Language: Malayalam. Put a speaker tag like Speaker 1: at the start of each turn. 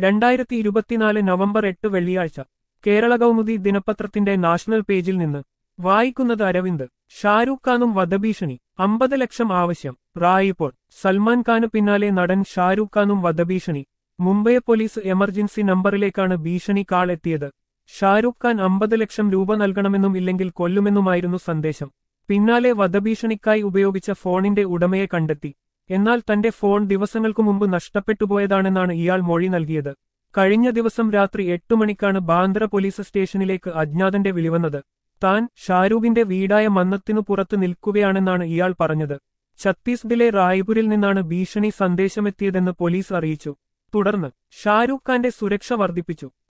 Speaker 1: രണ്ടായിരത്തി ഇരുപത്തിനാല് നവംബർ എട്ട് വെള്ളിയാഴ്ച കേരള കൗമുദി ദിനപത്രത്തിന്റെ നാഷണൽ പേജിൽ നിന്ന് വായിക്കുന്നത് അരവിന്ദ് ഷാരൂഖ് ഖാനും വധഭീഷണി അമ്പത് ലക്ഷം ആവശ്യം റായിപ്പോൾ സൽമാൻ ഖാന് പിന്നാലെ നടൻ ഷാരൂഖ് ഖാനും വധഭീഷണി മുംബൈ പോലീസ് എമർജൻസി നമ്പറിലേക്കാണ് ഭീഷണി കാൾ എത്തിയത് ഷാരൂഖ് ഖാൻ അമ്പത് ലക്ഷം രൂപ നൽകണമെന്നും ഇല്ലെങ്കിൽ കൊല്ലുമെന്നുമായിരുന്നു സന്ദേശം പിന്നാലെ വധഭീഷണിക്കായി ഉപയോഗിച്ച ഫോണിന്റെ ഉടമയെ കണ്ടെത്തി എന്നാൽ തന്റെ ഫോൺ ദിവസങ്ങൾക്കു മുമ്പ് നഷ്ടപ്പെട്ടുപോയതാണെന്നാണ് ഇയാൾ മൊഴി നൽകിയത് കഴിഞ്ഞ ദിവസം രാത്രി എട്ടു മണിക്കാണ് ബാന്ദ്ര പോലീസ് സ്റ്റേഷനിലേക്ക് അജ്ഞാതന്റെ വിളിവന്നത് താൻ ഷാരൂഖിന്റെ വീടായ മന്നത്തിനു പുറത്ത് നിൽക്കുകയാണെന്നാണ് ഇയാൾ പറഞ്ഞത് ഛത്തീസ്ഗഡിലെ റായ്പൂരിൽ നിന്നാണ് ഭീഷണി സന്ദേശമെത്തിയതെന്ന് പോലീസ് അറിയിച്ചു തുടർന്ന് ഷാരൂഖ് ഖാന്റെ സുരക്ഷ വർദ്ധിപ്പിച്ചു